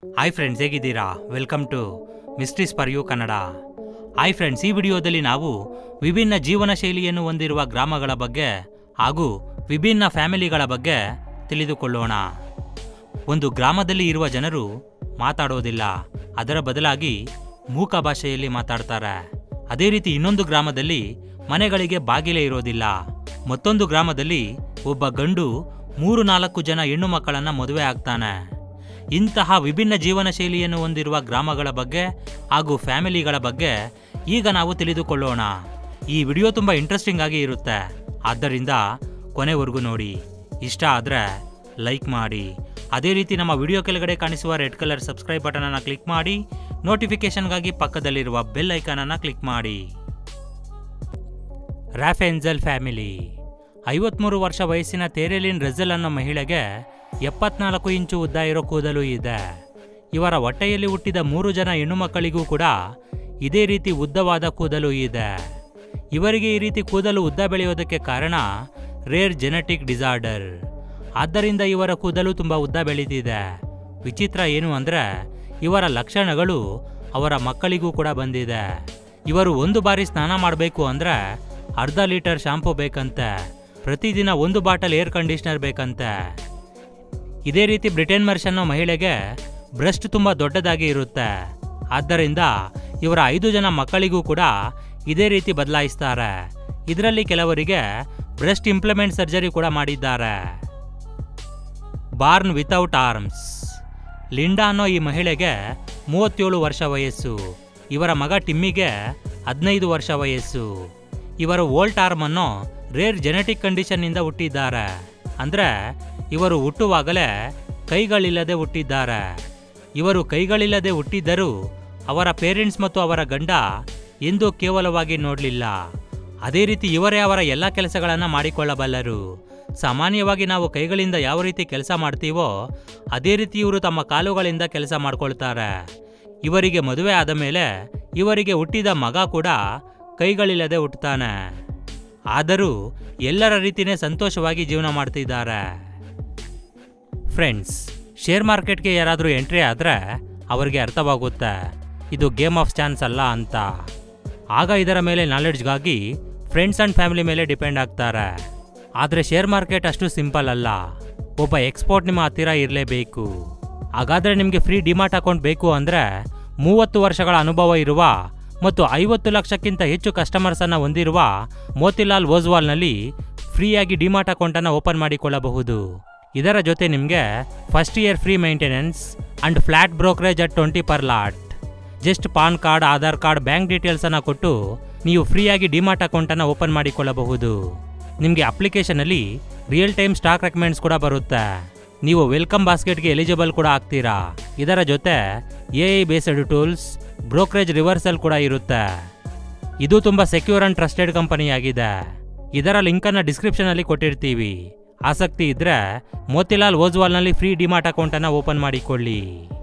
hi friends ಹೇಗಿದ್ದೀರಾ welcome to mysteries for you Kannada hi friends ಈ ವಿಡಿಯೋದಲ್ಲಿ ನಾವು ವಿಭಿನ್ನ ಜೀವನ ಶೈಲಿಯನ್ನು ಹೊಂದಿರುವ ಗ್ರಾಮಗಳ ಬಗ್ಗೆ ಹಾಗೂ ವಿಭಿನ್ನ ಫ್ಯಾಮಿಲಿಗಳ ಬಗ್ಗೆ ತಿಳಿದುಕೊಳ್ಳೋಣ ಒಂದು ಗ್ರಾಮದಲ್ಲಿ ಇರುವ ಜನರು ಮಾತಾಡೋದಿಲ್ಲ ಅದರ ಬದಲಾಗಿ ಮೂಕ ಭಾಷೆಯಲ್ಲಿ ಮಾತಾಡ್ತಾರೆ ಅದೇ ರೀತಿ ಇನ್ನೊಂದು ಗ್ರಾಮದಲ್ಲಿ ಮನೆಗಳಿಗೆ ಬಾಗಿಲೇ ಇರೋದಿಲ್ಲ ಮತ್ತೊಂದು ಗ್ರಾಮದಲ್ಲಿ ಒಬ್ಬ ಗಂಡು ಮೂರು ನಾಲ್ಕು ಜನ ಹೆಣ್ಣು ಮಕ್ಕಳನ್ನ ಮದುವೆ ಆಗ್ತಾನೆ ಇಂತಹ ವಿಭಿನ್ನ ಜೀವನ ಶೈಲಿಯನ್ನು ಹೊಂದಿರುವ ಗ್ರಾಮಗಳ ಬಗ್ಗೆ ಹಾಗೂ ಫ್ಯಾಮಿಲಿಗಳ ಬಗ್ಗೆ ಈಗ ನಾವು ತಿಳಿದುಕೊಳ್ಳೋಣ ಈ ವಿಡಿಯೋ ತುಂಬ ಇಂಟ್ರೆಸ್ಟಿಂಗ್ ಆಗಿ ಇರುತ್ತೆ ಆದ್ದರಿಂದ ಕೊನೆವರೆಗೂ ನೋಡಿ ಇಷ್ಟ ಆದರೆ ಲೈಕ್ ಮಾಡಿ ಅದೇ ರೀತಿ ನಮ್ಮ ವಿಡಿಯೋ ಕೆಳಗಡೆ ಕಾಣಿಸುವ ರೆಡ್ ಕಲರ್ ಸಬ್ಸ್ಕ್ರೈಬ್ ಬಟನ್ ಅನ್ನು ಕ್ಲಿಕ್ ಮಾಡಿ ನೋಟಿಫಿಕೇಶನ್ಗಾಗಿ ಪಕ್ಕದಲ್ಲಿರುವ ಬೆಲ್ ಐಕಾನ್ ಅನ್ನು ಕ್ಲಿಕ್ ಮಾಡಿ ರಾಫೆನ್ಜಲ್ ಫ್ಯಾಮಿಲಿ ಐವತ್ಮೂರು ವರ್ಷ ವಯಸ್ಸಿನ ತೇರೆಲಿನ್ ರೆಜಲ್ ಅನ್ನೋ ಮಹಿಳೆಗೆ ಎಪ್ಪತ್ನಾಲ್ಕು ಇಂಚು ಉದ್ದ ಇರೋ ಕೂದಲು ಇದೆ ಇವರ ಹೊಟ್ಟೆಯಲ್ಲಿ ಹುಟ್ಟಿದ ಮೂರು ಜನ ಹೆಣ್ಣು ಮಕ್ಕಳಿಗೂ ಕೂಡ ಇದೇ ರೀತಿ ಉದ್ದವಾದ ಕೂದಲು ಇದೆ ಇವರಿಗೆ ಈ ರೀತಿ ಕೂದಲು ಉದ್ದ ಬೆಳೆಯೋದಕ್ಕೆ ಕಾರಣ ರೇರ್ ಜೆನೆಟಿಕ್ ಡಿಸಾರ್ಡರ್ ಆದ್ದರಿಂದ ಇವರ ಕೂದಲು ತುಂಬ ಉದ್ದ ಬೆಳೀತಿದೆ ವಿಚಿತ್ರ ಏನು ಅಂದರೆ ಇವರ ಲಕ್ಷಣಗಳು ಅವರ ಮಕ್ಕಳಿಗೂ ಕೂಡ ಬಂದಿದೆ ಇವರು ಒಂದು ಬಾರಿ ಸ್ನಾನ ಮಾಡಬೇಕು ಅಂದರೆ ಅರ್ಧ ಲೀಟರ್ ಶಾಂಪೂ ಬೇಕಂತೆ ಪ್ರತಿದಿನ ಒಂದು ಬಾಟಲ್ ಏರ್ ಕಂಡೀಷ್ನರ್ ಬೇಕಂತೆ ಇದೇ ರೀತಿ ಬ್ರಿಟನ್ ಮರ್ಷ್ ಅನ್ನೋ ಮಹಿಳೆಗೆ ಬ್ರೆಸ್ಟ್ ತುಂಬ ದೊಡ್ಡದಾಗಿ ಇರುತ್ತೆ ಆದ್ದರಿಂದ ಇವರ ಐದು ಜನ ಮಕ್ಕಳಿಗೂ ಕೂಡ ಇದೇ ರೀತಿ ಬದಲಾಯಿಸ್ತಾರೆ ಇದರಲ್ಲಿ ಕೆಲವರಿಗೆ ಬ್ರೆಸ್ಟ್ ಇಂಪ್ಲಿಮೆಂಟ್ ಸರ್ಜರಿ ಕೂಡ ಮಾಡಿದ್ದಾರೆ ಬಾರ್ನ್ ವಿತೌಟ್ ಆರ್ಮ್ಸ್ ಲಿಂಡಾ ಅನ್ನೋ ಈ ಮಹಿಳೆಗೆ ಮೂವತ್ತೇಳು ವರ್ಷ ವಯಸ್ಸು ಇವರ ಮಗ ಟಿಮ್ಮಿಗೆ ಹದಿನೈದು ವರ್ಷ ವಯಸ್ಸು ಇವರು ವೋಲ್ಟ್ ಆರ್ಮ್ ಅನ್ನೋ ರೇರ್ ಜೆನೆಟಿಕ್ ಕಂಡೀಷನ್ನಿಂದ ಹುಟ್ಟಿದ್ದಾರೆ ಅಂದರೆ ಇವರು ಹುಟ್ಟುವಾಗಲೇ ಕೈಗಳಿಲ್ಲದೆ ಹುಟ್ಟಿದ್ದಾರೆ ಇವರು ಕೈಗಳಿಲ್ಲದೆ ಹುಟ್ಟಿದ್ದರೂ ಅವರ ಪೇರೆಂಟ್ಸ್ ಮತ್ತು ಅವರ ಗಂಡ ಎಂದೂ ಕೇವಲವಾಗಿ ನೋಡಲಿಲ್ಲ ಅದೇ ರೀತಿ ಇವರೇ ಅವರ ಎಲ್ಲ ಕೆಲಸಗಳನ್ನು ಮಾಡಿಕೊಳ್ಳಬಲ್ಲರು ಸಾಮಾನ್ಯವಾಗಿ ನಾವು ಕೈಗಳಿಂದ ಯಾವ ರೀತಿ ಕೆಲಸ ಮಾಡ್ತೀವೋ ಅದೇ ರೀತಿ ಇವರು ತಮ್ಮ ಕಾಲುಗಳಿಂದ ಕೆಲಸ ಮಾಡ್ಕೊಳ್ತಾರೆ ಇವರಿಗೆ ಮದುವೆ ಆದ ಮೇಲೆ ಇವರಿಗೆ ಹುಟ್ಟಿದ ಮಗ ಕೂಡ ಕೈಗಳಿಲ್ಲದೆ ಹುಟ್ಟುತ್ತಾನೆ ಆದರೂ ಎಲ್ಲರ ರೀತಿಯೇ ಸಂತೋಷವಾಗಿ ಜೀವನ ಮಾಡ್ತಿದ್ದಾರೆ ಫ್ರೆಂಡ್ಸ್ ಶೇರ್ ಮಾರ್ಕೆಟ್ಗೆ ಯಾರಾದರೂ ಎಂಟ್ರಿ ಆದರೆ ಅವರಿಗೆ ಅರ್ಥವಾಗುತ್ತೆ ಇದು ಗೇಮ್ ಆಫ್ ಚಾನ್ಸ್ ಅಲ್ಲ ಅಂತ ಆಗ ಇದರ ಮೇಲೆ ನಾಲೆಡ್ಜ್ಗಾಗಿ ಫ್ರೆಂಡ್ಸ್ ಆ್ಯಂಡ್ ಫ್ಯಾಮಿಲಿ ಮೇಲೆ ಡಿಪೆಂಡ್ ಆಗ್ತಾರೆ ಆದರೆ ಶೇರ್ ಮಾರ್ಕೆಟ್ ಅಷ್ಟು ಸಿಂಪಲ್ ಅಲ್ಲ ಒಬ್ಬ ಎಕ್ಸ್ಪೋರ್ಟ್ ನಿಮ್ಮ ಹತ್ತಿರ ಇರಲೇಬೇಕು ಹಾಗಾದರೆ ನಿಮಗೆ ಫ್ರೀ ಡಿಮಾಟ್ ಅಕೌಂಟ್ ಬೇಕು ಅಂದರೆ ಮೂವತ್ತು ವರ್ಷಗಳ ಅನುಭವ ಇರುವ ಮತ್ತು ಐವತ್ತು ಲಕ್ಷಕ್ಕಿಂತ ಹೆಚ್ಚು ಕಸ್ಟಮರ್ಸನ್ನು ಹೊಂದಿರುವ ಮೋತಿಲಾಲ್ ಓಜ್ವಾಲ್ನಲ್ಲಿ ಫ್ರೀಯಾಗಿ ಡಿಮಾಟ್ ಅಕೌಂಟನ್ನು ಓಪನ್ ಮಾಡಿಕೊಳ್ಳಬಹುದು ಇದರ ಜೊತೆ ನಿಮಗೆ first year free maintenance and flat brokerage at twenty per lot just PAN card Aadhaar card bank ಡೀಟೇಲ್ಸನ್ನು ಕೊಟ್ಟು ನೀವು ಫ್ರೀಯಾಗಿ ಡಿಮಾಟ್ ಅಕೌಂಟನ್ನು ಓಪನ್ ಮಾಡಿಕೊಳ್ಳಬಹುದು ನಿಮಗೆ ಅಪ್ಲಿಕೇಶನಲ್ಲಿ ರಿಯಲ್ ಟೈಮ್ ಸ್ಟಾಕ್ ರೆಕಮೆಂಡ್ಸ್ ಕೂಡ ಬರುತ್ತೆ ನೀವು ವೆಲ್ಕಮ್ ಬಾಸ್ಕೆಟ್ಗೆ ಎಲಿಜಿಬಲ್ ಕೂಡ ಆಗ್ತೀರಾ ಇದರ ಜೊತೆ A I based tools brokerage reversal ಕೂಡ ಇರುತ್ತೆ ಇದು ತುಂಬ ಸೆಕ್ಯೂರ್ ಅಂಡ್ ಟ್ರಸ್ಟೆಡ್ ಕಂಪನಿಯಾಗಿದೆ ಇದರ ಲಿಂಕನ್ನು ಡಿಸ್ಕ್ರಿಪ್ಷನಲ್ಲಿ ಕೊಟ್ಟಿರ್ತೀವಿ ಆಸಕ್ತಿ ಇದ್ರೆ ಮೋತಿಲಾಲ್ ಓಜ್ವಾಲ್ನಲ್ಲಿ ಫ್ರೀ ಡಿಮಾಟ್ ಅಕೌಂಟನ್ನು ಓಪನ್ ಮಾಡಿಕೊಳ್ಳಿ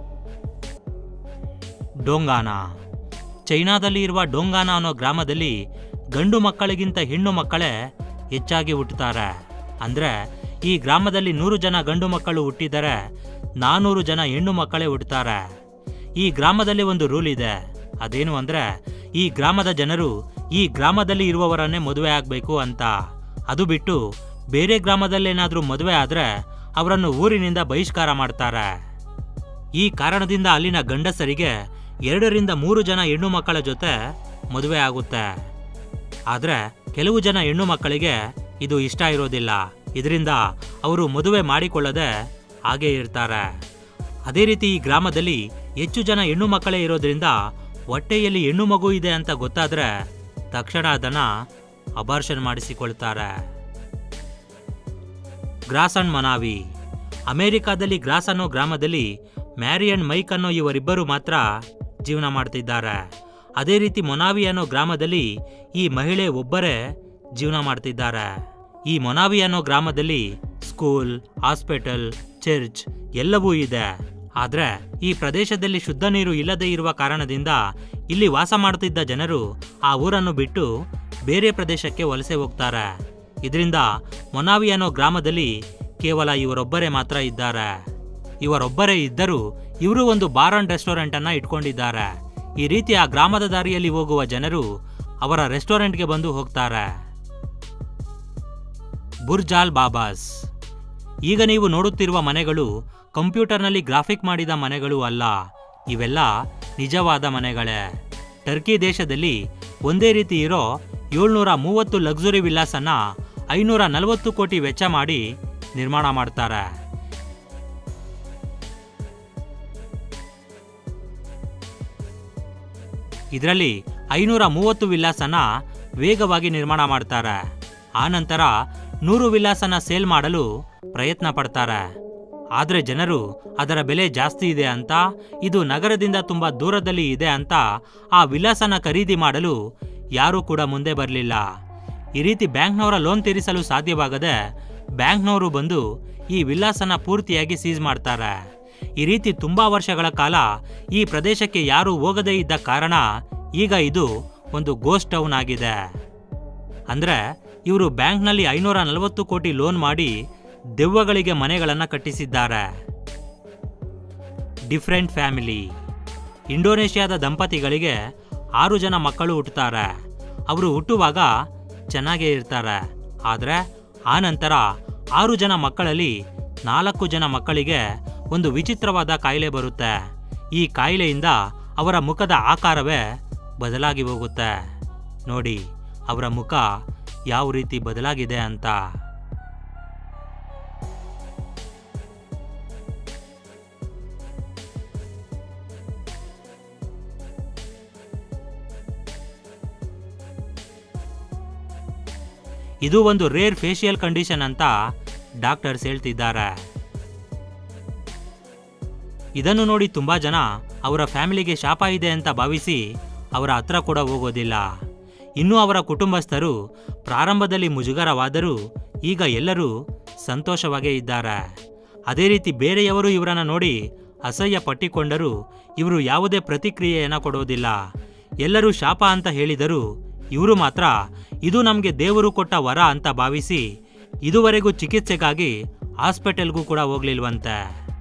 ಡೋಂಗಾನ ಚೈನಾದಲ್ಲಿ ಇರುವ ಡೋಂಗಾನ ಅನ್ನೋ ಗ್ರಾಮದಲ್ಲಿ ಗಂಡು ಮಕ್ಕಳಿಗಿಂತ ಹೆಣ್ಣು ಮಕ್ಕಳೇ ಹೆಚ್ಚಾಗಿ ಹುಟ್ಟುತ್ತಾರೆ ಅಂದರೆ ಈ ಗ್ರಾಮದಲ್ಲಿ ನೂರು ಜನ ಗಂಡು ಮಕ್ಕಳು ಹುಟ್ಟಿದರೆ ನಾನೂರು ಜನ ಹೆಣ್ಣು ಮಕ್ಕಳೇ ಹುಟ್ಟುತ್ತಾರೆ ಈ ಗ್ರಾಮದಲ್ಲಿ ಒಂದು ರೂಲ್ ಇದೆ ಅದೇನು ಅಂದರೆ ಈ ಗ್ರಾಮದ ಜನರು ಈ ಗ್ರಾಮದಲ್ಲಿ ಇರುವವರನ್ನೇ ಮದುವೆ ಆಗಬೇಕು ಅಂತ ಅದು ಬಿಟ್ಟು ಬೇರೆ ಗ್ರಾಮದಲ್ಲೇನಾದರೂ ಮದುವೆ ಆದರೆ ಅವರನ್ನು ಊರಿನಿಂದ ಬಹಿಷ್ಕಾರ ಮಾಡ್ತಾರೆ ಈ ಕಾರಣದಿಂದ ಅಲ್ಲಿನ ಗಂಡಸರಿಗೆ ಎರಡರಿಂದ ಮೂರು ಜನ ಹೆಣ್ಣು ಮಕ್ಕಳ ಜೊತೆ ಮದುವೆ ಆಗುತ್ತೆ ಆದರೆ ಕೆಲವು ಜನ ಹೆಣ್ಣು ಮಕ್ಕಳಿಗೆ ಇದು ಇಷ್ಟ ಇರೋದಿಲ್ಲ ಇದರಿಂದ ಅವರು ಮದುವೆ ಮಾಡಿಕೊಳ್ಳದೆ ಹಾಗೇ ಇರ್ತಾರೆ ಅದೇ ರೀತಿ ಈ ಗ್ರಾಮದಲ್ಲಿ ಹೆಚ್ಚು ಜನ ಹೆಣ್ಣು ಮಕ್ಕಳೇ ಇರೋದ್ರಿಂದ ಹೊಟ್ಟೆಯಲ್ಲಿ ಹೆಣ್ಣು ಮಗು ಇದೆ ಅಂತ ಗೊತ್ತಾದ್ರೆ ತಕ್ಷಣ ಅದನ್ನ ಅಬಾರ್ಷನ್ ಮಾಡಿಸಿಕೊಳ್ತಾರೆ ಗ್ರಾಸ್ ಅಂಡ್ ಮನಾವಿ ಅಮೆರಿಕಾದಲ್ಲಿ ಗ್ರಾಸ್ ಅನ್ನೋ ಗ್ರಾಮದಲ್ಲಿ ಮ್ಯಾರಿ ಅಂಡ್ ಮೈಕ್ ಅನ್ನೋ ಇವರಿಬ್ಬರು ಮಾತ್ರ ಜೀವನ ಮಾಡ್ತಿದ್ದಾರೆ ಅದೇ ರೀತಿ ಮೊನಾವಿ ಅನ್ನೋ ಗ್ರಾಮದಲ್ಲಿ ಈ ಮಹಿಳೆ ಒಬ್ಬರೇ ಜೀವನ ಮಾಡ್ತಿದ್ದಾರೆ ಈ ಮೊನಾವಿ ಅನ್ನೋ ಗ್ರಾಮದಲ್ಲಿ ಸ್ಕೂಲ್ ಹಾಸ್ಪಿಟಲ್ ಚರ್ಚ್ ಎಲ್ಲವೂ ಇದೆ ಆದರೆ ಈ ಪ್ರದೇಶದಲ್ಲಿ ಶುದ್ಧ ನೀರು ಇಲ್ಲದೆ ಇರುವ ಕಾರಣದಿಂದ ಇಲ್ಲಿ ವಾಸ ಮಾಡುತ್ತಿದ್ದ ಜನರು ಆ ಊರನ್ನು ಬಿಟ್ಟು ಬೇರೆ ಪ್ರದೇಶಕ್ಕೆ ವಲಸೆ ಹೋಗ್ತಾರೆ ಇದರಿಂದ ಮೊನಾವಿ ಅನ್ನೋ ಗ್ರಾಮದಲ್ಲಿ ಕೇವಲ ಇವರೊಬ್ಬರೇ ಮಾತ್ರ ಇದ್ದಾರೆ ಇವರೊಬ್ಬರೇ ಇದ್ದರೂ ಇವರು ಒಂದು ಬಾರ್ ಅಂಡ್ ರೆಸ್ಟೋರೆಂಟ್ ಅನ್ನ ಇಟ್ಕೊಂಡಿದ್ದಾರೆ ಈ ರೀತಿ ಆ ಗ್ರಾಮದ ದಾರಿಯಲ್ಲಿ ಹೋಗುವ ಜನರು ಅವರ ರೆಸ್ಟೋರೆಂಟ್ಗೆ ಬಂದು ಹೋಗ್ತಾರೆ ಬುರ್ಜಾಲ್ ಬಾಬಾಸ್ ಈಗ ನೀವು ನೋಡುತ್ತಿರುವ ಮನೆಗಳು ಕಂಪ್ಯೂಟರ್ನಲ್ಲಿ ಗ್ರಾಫಿಕ್ ಮಾಡಿದ ಮನೆಗಳು ಅಲ್ಲ ಇವೆಲ್ಲ ನಿಜವಾದ ಮನೆಗಳೇ ಟರ್ಕಿ ದೇಶದಲ್ಲಿ ಒಂದೇ ರೀತಿ ಇರೋ ಏಳ್ನೂರ ಮೂವತ್ತು ಲಕ್ಸುರಿ ವಿಲ್ಲಾಸನ್ನ ಐನೂರ ನಲವತ್ತು ಕೋಟಿ ವೆಚ್ಚ ಮಾಡಿ ನಿರ್ಮಾಣ ಮಾಡ್ತಾರೆ ಇದರಲ್ಲಿ ಐನೂರ ಮೂವತ್ತು ವಿಲ್ಲಾಸನ ವೇಗವಾಗಿ ನಿರ್ಮಾಣ ಮಾಡ್ತಾರೆ ಆನಂತರ ನೂರು ವಿಲ್ಲಾಸನ ಸೇಲ್ ಮಾಡಲು ಪ್ರಯತ್ನ ಪಡ್ತಾರೆ ಆದರೆ ಜನರು ಅದರ ಬೆಲೆ ಜಾಸ್ತಿ ಇದೆ ಅಂತ ಇದು ನಗರದಿಂದ ತುಂಬಾ ದೂರದಲ್ಲಿ ಇದೆ ಅಂತ ಆ ವಿಲಾಸನ ಖರೀದಿ ಮಾಡಲು ಯಾರೂ ಕೂಡ ಮುಂದೆ ಬರಲಿಲ್ಲ ಈ ರೀತಿ ಬ್ಯಾಂಕ್ನವರ ಲೋನ್ ತೀರಿಸಲು ಸಾಧ್ಯವಾಗದೆ ಬ್ಯಾಂಕ್ನವರು ಬಂದು ಈ ವಿಲಾಸನ ಪೂರ್ತಿಯಾಗಿ ಸೀಸ್ ಮಾಡ್ತಾರೆ ಈ ರೀತಿ ತುಂಬಾ ವರ್ಷಗಳ ಕಾಲ ಈ ಪ್ರದೇಶಕ್ಕೆ ಯಾರೂ ಹೋಗದೇ ಇದ್ದ ಕಾರಣ ಈಗ ಇದು ಒಂದು ಗೋಸ್ಟ್ ಟೌನ್ ಆಗಿದೆ ಅಂದ್ರೆ ಇವರು ಬ್ಯಾಂಕ್ನಲ್ಲಿ ಐನೂರ ನಲವತ್ತು ಕೋಟಿ ಲೋನ್ ಮಾಡಿ ದೆವ್ವಗಳಿಗೆ ಮನೆಗಳನ್ನು ಕಟ್ಟಿಸಿದ್ದಾರೆ ಡಿಫ್ರೆಂಟ್ ಫ್ಯಾಮಿಲಿ ಇಂಡೋನೇಷ್ಯಾದ ದಂಪತಿಗಳಿಗೆ ಆರು ಜನ ಮಕ್ಕಳು ಹುಟ್ಟುತ್ತಾರೆ ಅವರು ಹುಟ್ಟುವಾಗ ಚೆನ್ನಾಗೇ ಇರ್ತಾರೆ ಆದರೆ ಆ ನಂತರ ಆರು ಜನ ಮಕ್ಕಳಲ್ಲಿ ನಾಲ್ಕು ಜನ ಮಕ್ಕಳಿಗೆ ಒಂದು ವಿಚಿತ್ರವಾದ ಕಾಯಿಲೆ ಬರುತ್ತೆ ಈ ಕಾಯಿಲೆಯಿಂದ ಅವರ ಮುಖದ ಆಕಾರವೇ ಬದಲಾಗಿ ಹೋಗುತ್ತೆ ನೋಡಿ ಅವರ ಮುಖ ಯಾವ ರೀತಿ ಬದಲಾಗಿದೆ ಅಂತ ಇದು ಒಂದು ರೇರ್ ಫೇಶಿಯಲ್ ಕಂಡೀಷನ್ ಅಂತ ಡಾಕ್ಟರ್ಸ್ ಹೇಳ್ತಿದ್ದಾರೆ ಇದನ್ನು ನೋಡಿ ತುಂಬಾ ಜನ ಅವರ ಫ್ಯಾಮಿಲಿಗೆ ಶಾಪ ಇದೆ ಅಂತ ಭಾವಿಸಿ ಅವರ ಹತ್ರ ಕೂಡ ಹೋಗೋದಿಲ್ಲ ಇನ್ನು ಅವರ ಕುಟುಂಬಸ್ಥರು ಪ್ರಾರಂಭದಲ್ಲಿ ಮುಜುಗರವಾದರೂ ಈಗ ಎಲ್ಲರೂ ಸಂತೋಷವಾಗೇ ಇದ್ದಾರೆ ಅದೇ ರೀತಿ ಬೇರೆಯವರು ಇವರನ್ನ ನೋಡಿ ಅಸಹ್ಯ ಪಟ್ಟಿಕೊಂಡರೂ ಇವರು ಯಾವುದೇ ಪ್ರತಿಕ್ರಿಯೆಯನ್ನು ಕೊಡೋದಿಲ್ಲ ಎಲ್ಲರೂ ಶಾಪ ಅಂತ ಹೇಳಿದರೂ ಇವರು ಮಾತ್ರ ಇದು ನಮಗೆ ದೇವರು ಕೊಟ್ಟ ವರ ಅಂತ ಭಾವಿಸಿ ಇದುವರೆಗೂ ಚಿಕಿತ್ಸೆಗಾಗಿ ಹಾಸ್ಪಿಟಲ್ಗೂ ಕೂಡ ಹೋಗ್ಲಿಲ್ವಂತೆ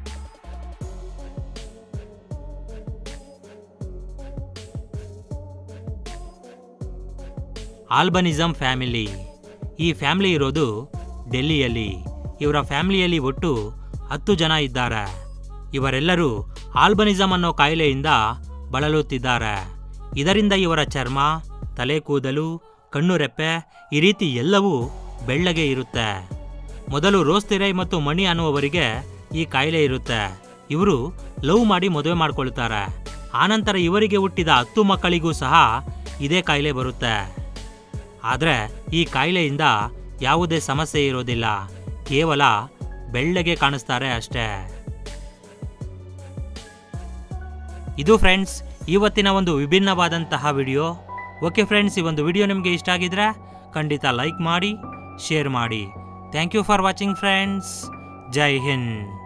ಆಲ್ಬನಿಸಮ್ ಫ್ಯಾಮಿಲಿ ಈ ಫ್ಯಾಮಿಲಿ ಇರೋದು ಡೆಲ್ಲಿಯಲ್ಲಿ ಇವರ ಫ್ಯಾಮಿಲಿಯಲ್ಲಿ ಒಟ್ಟು ಹತ್ತು ಜನ ಇದ್ದಾರೆ ಇವರೆಲ್ಲರೂ ಆಲ್ಬನಿಸಮ್ ಅನ್ನೋ ಕಾಯಿಲೆಯಿಂದ ಬಳಲುತ್ತಿದ್ದಾರೆ ಇದರಿಂದ ಇವರ ಚರ್ಮ ತಲೆ ಕೂದಲು ಕಣ್ಣು ರೆಪ್ಪೆ ಈ ರೀತಿ ಎಲ್ಲವೂ ಬೆಳ್ಳಗೆ ಇರುತ್ತೆ ಮೊದಲು ರೋಸ್ತಿರೈ ಮತ್ತು ಮಣಿ ಅನ್ನುವವರಿಗೆ ಈ ಕಾಯಿಲೆ ಇರುತ್ತೆ ಇವರು ಲವ್ ಮಾಡಿ ಮದುವೆ ಮಾಡ್ಕೊಳ್ತಾರೆ ಆನಂತರ ಇವರಿಗೆ ಹುಟ್ಟಿದ ಹತ್ತು ಮಕ್ಕಳಿಗೂ ಸಹ ಇದೇ ಕಾಯಿಲೆ ಬರುತ್ತೆ ಆದರೆ ಈ ಕಾಯಿಲೆಯಿಂದ ಯಾವುದೇ ಸಮಸ್ಯೆ ಇರೋದಿಲ್ಲ ಕೇವಲ ಬೆಳ್ಳಗೆ ಕಾಣಿಸ್ತಾರೆ ಅಷ್ಟೇ ಇದು ಫ್ರೆಂಡ್ಸ್ ಇವತ್ತಿನ ಒಂದು ವಿಭಿನ್ನವಾದಂತಹ ವಿಡಿಯೋ ಓಕೆ ಫ್ರೆಂಡ್ಸ್ ಈ ಒಂದು ವಿಡಿಯೋ ನಿಮಗೆ ಇಷ್ಟ ಆಗಿದ್ರೆ ಖಂಡಿತ ಲೈಕ್ ಮಾಡಿ ಶೇರ್ ಮಾಡಿ thank you for watching friends Jai Hind